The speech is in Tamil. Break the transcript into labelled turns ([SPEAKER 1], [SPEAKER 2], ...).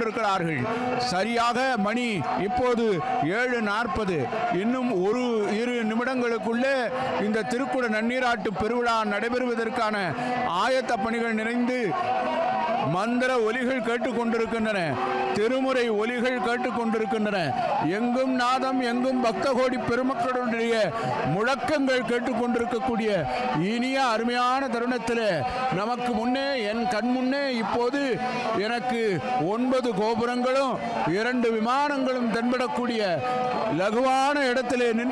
[SPEAKER 1] கொண்டிருக்கிறார்கள் சரியாக மணி இப்போது ஏழு நாற்பது இன்னும் ஒரு இரு நிமிடங்களுக்குள்ளே இந்த திருக்குட நன்னீராட்டு பெருவிழா நடைபெறுவதற்கான ஆயத்த பணிகள் நிறைந்து மந்திர ஒலிகள் கேட்டுக்கொண்டிருக்கின்றன திருமுறை ஒலிகள் கேட்டுக்கொண்டிருக்கின்றன எங்கும் நாதம் எங்கும் பக்த கோடி பெருமக்களுடைய முழக்கங்கள் கேட்டுக்கொண்டிருக்கக்கூடிய இனிய அருமையான தருணத்தில் நமக்கு முன்னே என் கண் முன்னே இப்போது எனக்கு ஒன்பது கோபுரங்களும் இரண்டு விமானங்களும் தென்படக்கூடிய லகுவான இடத்திலே நின்று